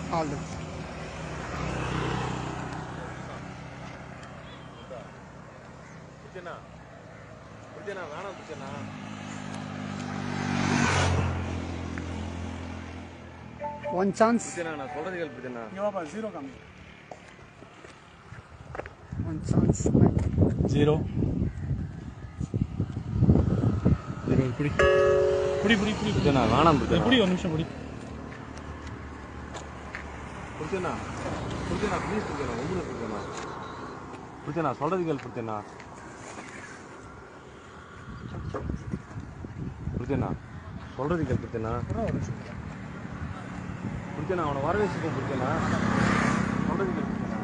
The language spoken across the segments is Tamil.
ஆல் தி புரிச்சனா புரிச்சனா வேணாம் புரிச்சனா ஒன் சான்ஸ் புரிச்சனா நான் சொல்றது கேள் புரிச்சனா இங்கே வாப்பா ஜீரோ காமி ஒன் சான்ஸ் ஜீரோ ஜீரோ இப்படி புடி புடி புடி புரிச்சனா வேணாம் புரிச்சனா புடி ஒரு நிமிஷம் புடி புரிச்சனா புரிச்சனா ப்ளீஸ் புரிச்சனா உங்களுக்கு புரிச்சனா புரிச்சனா சொல்றது கேள் புரிச்சனா புரிச்சனா சொல்றது கேள் புரிச்சனா ஒரு நிமிஷம் புரிச்சனா அவனை வர வச்சுக்கோ புரிச்சனா சொல்றது கேள் புரிச்சனா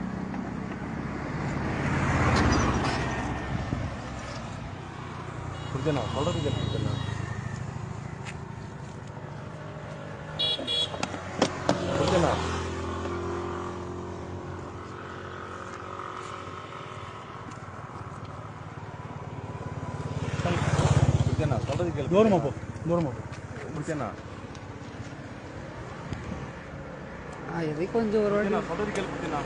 புரிச்சனா சொல்றது கேள் புரிச்சனா புரிச்சனா புரிச்சனா சொல்றது கேள் தூரமா போ தூரமா போ புரிச்சனா ஆ எதை கொஞ்சம் ஒரு வாட்டி புரிச்சனா சொல்றது கேள் புரிச்சனா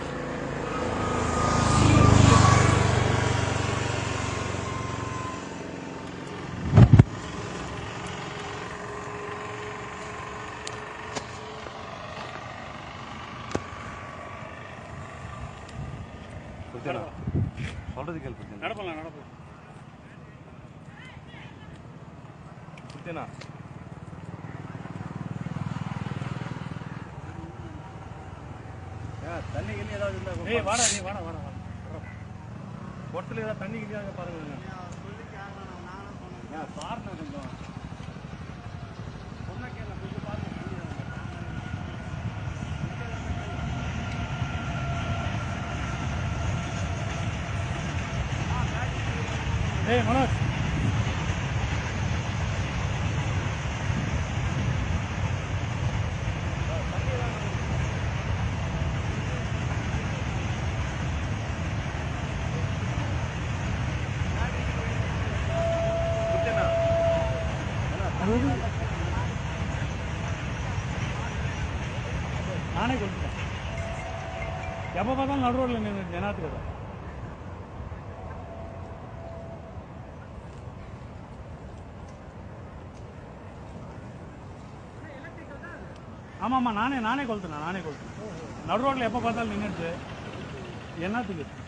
புரிச்சனா சொல்றது கேள் புரிச்சனா நடப்பலாம் நடப்பலாம் புரிச்சனா தண்ணி கிண்ணி ஏதாவது இருந்தா ஏய் வாடா நீ வாடா வாடா வாடா பொட்டில் ஏதாவது தண்ணி கிட்டியாக பாருங்க பாருங்க கொஞ்சம் சொன்னா கேள கொஞ்சம் பாருங்க தண்ணி ஏய் மனோஜ் புரிச்சனா நானே கொடுத்துட்டேன் எப்போ பார்த்தாலும் நடு ரோட்டில் நின்று ஜனாத்துக்கு தான் ஆமாம்மா நானே நானே கொளுத்துனேன் நானே கொளுத்துனேன் நடு ரோட்டில் எப்போ பார்த்தாலும் நின்றுட்டு என்னத்துக்கு